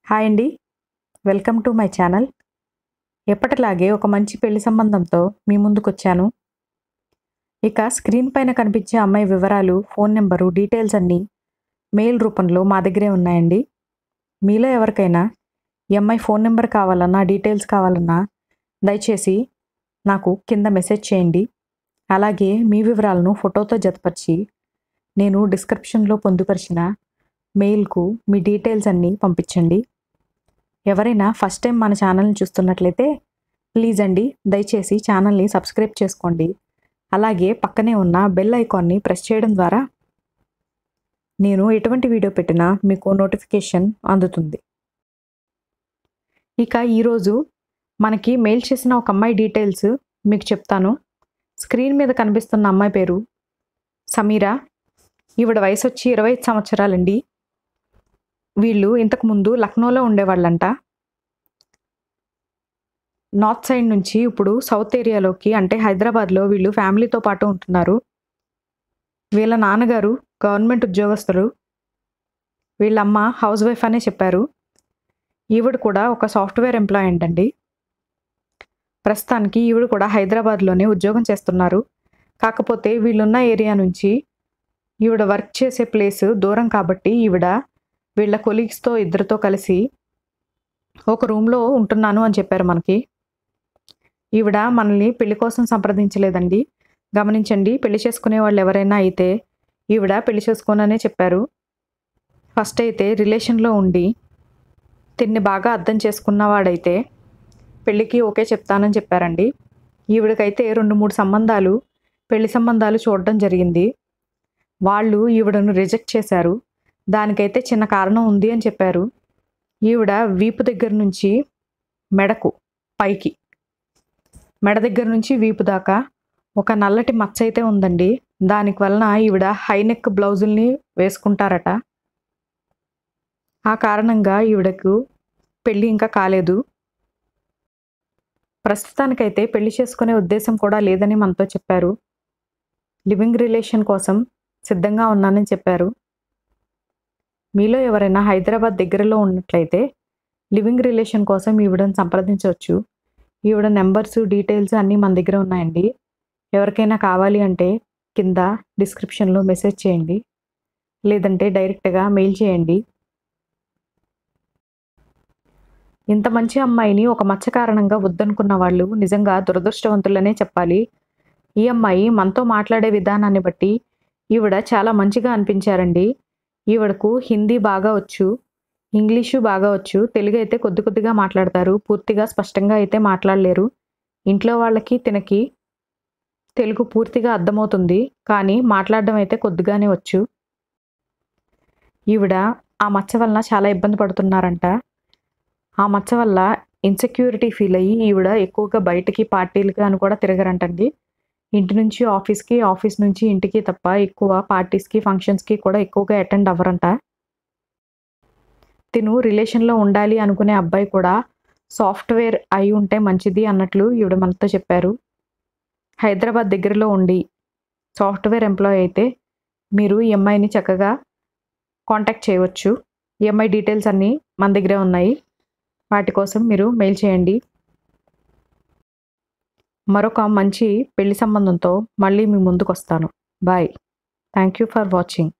hi అండి welcome to my channel ఎప్పటిలాగే ఒక మంచి పెళ్లి సంబంధంతో మీ ముందుకు వచ్చాను ఇక స్క్రీన్ పైన కనిపించే అమ్మాయి వివరాలు ఫోన్ నెంబరు డీటెయిల్స్ అన్నీ మెయిల్ రూపంలో మా దగ్గరే ఉన్నాయండి మీలో ఎవరికైనా ఈ అమ్మాయి ఫోన్ నెంబర్ కావాలన్నా డీటెయిల్స్ కావాలన్నా దయచేసి నాకు కింద మెసేజ్ చేయండి అలాగే మీ వివరాలను ఫోటోతో జతపరిచి నేను డిస్క్రిప్షన్లో పొందుపరిచిన మెయిల్కు మీ డీటెయిల్స్ అన్నీ పంపించండి ఎవరైనా ఫస్ట్ టైం మన ఛానల్ని చూస్తున్నట్లయితే ప్లీజ్ అండి దయచేసి ఛానల్ని సబ్స్క్రైబ్ చేసుకోండి అలాగే పక్కనే ఉన్న బెల్ ఐకాన్ని ప్రెస్ చేయడం ద్వారా నేను ఎటువంటి వీడియో పెట్టినా మీకు నోటిఫికేషన్ అందుతుంది ఇక ఈరోజు మనకి మెయిల్ చేసిన ఒక అమ్మాయి డీటెయిల్స్ మీకు చెప్తాను స్క్రీన్ మీద కనిపిస్తున్న అమ్మాయి పేరు సమీరా ఈవిడ వయసు వచ్చి ఇరవై ఐదు సంవత్సరాలండి వీళ్ళు ఇంతకుముందు లక్నోలో ఉండేవాళ్ళంట నార్త్ సైడ్ నుంచి ఇప్పుడు సౌత్ ఏరియాలోకి అంటే హైదరాబాద్లో వీళ్ళు ఫ్యామిలీతో పాటు ఉంటున్నారు వీళ్ళ నాన్నగారు గవర్నమెంట్ ఉద్యోగస్తులు వీళ్ళమ్మ హౌస్ వైఫ్ అనే చెప్పారు ఈవిడ కూడా ఒక సాఫ్ట్వేర్ ఎంప్లాయ్ అంటండి ప్రస్తుతానికి ఈవిడ కూడా హైదరాబాద్లోనే ఉద్యోగం చేస్తున్నారు కాకపోతే వీళ్ళున్న ఏరియా నుంచి ఈవిడ వర్క్ చేసే ప్లేస్ దూరం కాబట్టి ఈవిడ వీళ్ళ కొలీగ్స్తో ఇద్దరితో కలిసి ఒక రూమ్లో ఉంటున్నాను అని చెప్పారు మనకి ఈవిడ మనల్ని పెళ్లి కోసం సంప్రదించలేదండి గమనించండి పెళ్లి చేసుకునే వాళ్ళు ఎవరైనా అయితే ఈవిడ పెళ్లి చేసుకోననే చెప్పారు ఫస్ట్ అయితే రిలేషన్లో ఉండి తిన్ని బాగా అర్థం చేసుకున్నవాడైతే పెళ్ళికి ఓకే చెప్తానని చెప్పారండి ఈవిడకైతే రెండు మూడు సంబంధాలు పెళ్లి సంబంధాలు చూడడం జరిగింది వాళ్ళు ఈవిడను రిజెక్ట్ చేశారు దానికైతే చిన్న కారణం ఉంది అని చెప్పారు ఈవిడ వీపు దగ్గర నుంచి మెడకు పైకి మెడ దగ్గర నుంచి వీపు దాకా ఒక నల్లటి మచ్చ అయితే ఉందండి దానికి వలన ఈవిడ హైనెక్ బ్లౌజుల్ని వేసుకుంటారట ఆ కారణంగా ఈవిడకు పెళ్ళి ఇంకా కాలేదు ప్రస్తుతానికైతే పెళ్లి చేసుకునే ఉద్దేశం కూడా లేదని మనతో చెప్పారు లివింగ్ రిలేషన్ కోసం సిద్ధంగా ఉన్నానని చెప్పారు మీలో ఎవరైనా హైదరాబాద్ దగ్గరలో ఉన్నట్లయితే లివింగ్ రిలేషన్ కోసం ఈవిడని సంప్రదించవచ్చు ఈవిడ నెంబర్స్ డీటెయిల్స్ అన్నీ మన దగ్గర ఉన్నాయండి ఎవరికైనా కావాలి అంటే కింద డిస్క్రిప్షన్లో మెసేజ్ చేయండి లేదంటే డైరెక్ట్గా మెయిల్ చేయండి ఇంత మంచి అమ్మాయిని ఒక మచ్చ కారణంగా వద్దనుకున్న వాళ్ళు నిజంగా దురదృష్టవంతులనే చెప్పాలి ఈ అమ్మాయి మనతో మాట్లాడే విధానాన్ని బట్టి ఈవిడ చాలా మంచిగా అనిపించారండి ఈవిడకు హిందీ బాగా వచ్చు ఇంగ్లీషు బాగా వచ్చు తెలుగు అయితే కొద్ది కొద్దిగా మాట్లాడతారు పూర్తిగా స్పష్టంగా అయితే మాట్లాడలేరు ఇంట్లో వాళ్ళకి తినకి తెలుగు పూర్తిగా అర్థమవుతుంది కానీ మాట్లాడడం అయితే కొద్దిగానే వచ్చు ఈవిడ ఆ మచ్చ వలన చాలా ఇబ్బంది పడుతున్నారంట ఆ మచ్చ వల్ల ఇన్సెక్యూరిటీ ఫీల్ అయ్యి ఈవిడ ఎక్కువగా బయటికి పార్టీలకి అని కూడా తిరగరంటండి ఇంటి నుంచి ఆఫీస్కి ఆఫీస్ నుంచి ఇంటికి తప్ప ఎక్కువ పార్టీస్కి ఫంక్షన్స్కి కూడా ఎక్కువగా అటెండ్ అవ్వరంట తిను రిలేషన్లో ఉండాలి అనుకునే అబ్బాయి కూడా సాఫ్ట్వేర్ అయి ఉంటే మంచిది అన్నట్లు ఈవిడ మనతో చెప్పారు హైదరాబాద్ దగ్గరలో ఉండి సాఫ్ట్వేర్ ఎంప్లాయ్ అయితే మీరు ఈ అమ్మాయిని చక్కగా కాంటాక్ట్ చేయవచ్చు ఈఎంఐ డీటెయిల్స్ అన్నీ మన దగ్గరే ఉన్నాయి వాటి కోసం మీరు మెయిల్ చేయండి మరొక మంచి పెళ్లి సంబంధంతో మళ్ళీ మీ ముందుకు వస్తాను bye thank you for watching